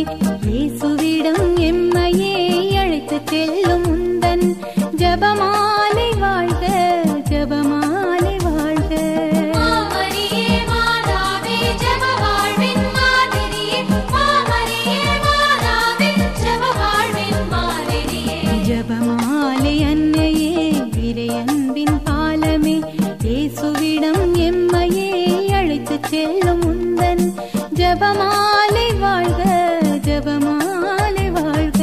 இயேசுவிடம் எம்மையே அழைத்துச் செல்லும் உந்தன் ஜபமாலை வாழ்க ஜபமாலை வாழ்க மாமரியே மாதாவே ஜெப வாழ்வின் மாதிரியே மாமரியே மாதாவே ஜெப வாழ்வின் மாதிரியே ஜபமாலை அன்னையே இறையன்பின் பாலமே இயேசுவிடம் எம்மையே அழைத்துச் செல்லும் உந்தன் ஜபமாலை வாழ்க ஜபமாலை வாழ்க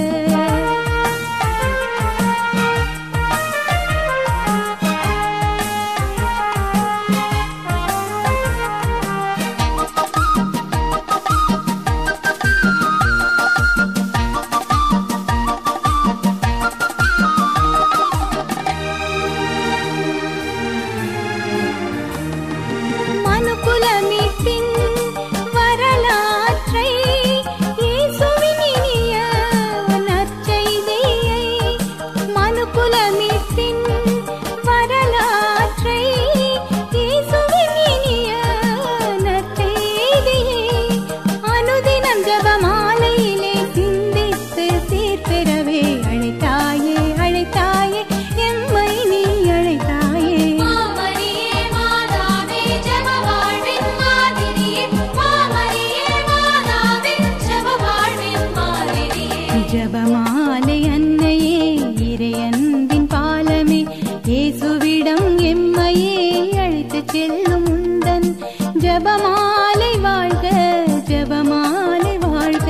மனுக்குலமீட்பின் வரலாற்றை இயேசுவின் இனிய நற்செய்தியை மனுக்குலமீட்பின் வரலாற்றை இயேசுவின் இனிய நற்செய்தியை அனுதினம் ஜெபமாலையிலே சிந்தித்து சீர்பெறவே அழைத்தாயே அழைத்தாயே எம்மை நீ அழைத்தாயே மாமரியே மாதாவே ஜெப வாழ்வின் மாதிரியே மாமரியே மாதாவே ஜெப வாழ்வின் மாதிரியே ஜபமாலை அன்னையே இறையன்பின் பாலமே இயேசுவிடம் எம்மையே அழைத்துச் செல்லும் உந்தன் ஜபமாலை வாழ்க ஜபமாலை வாழ்க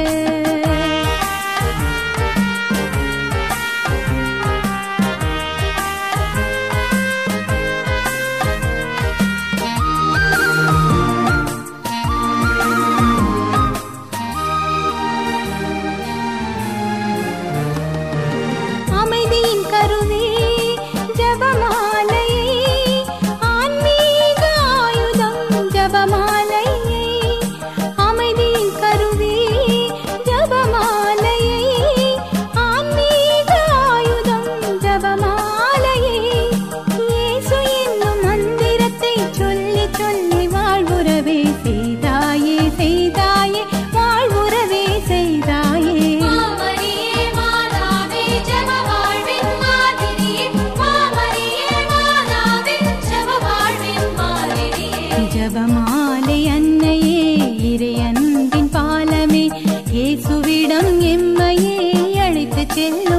அமைதியின் கருவே ஜபமாலையை ஆன்மீக ஆயுதம் ஜபமாலையை அமைதியின் கருவே ஜபமாலையை ஆன்மீக ஆயுதம் ஜபமாலையை இயேசு என்னும் மந்திரத்தை சொல்லி சொல்லி வாழ்வுறவே செய்தாயே செய்தாயே வாழ்வுறவே செய்தாயே மாமரியே மாதாவே ஜெப வாழ்வின் மாதிரியே மாமரியே மாதாவே ஜெப வாழ்வின் மாதிரியே ஜபமாலை அன்னையே இறையன்பின் பாலமே இயேசுவிடம் எம்மையே அழைத்துச் செல்லும்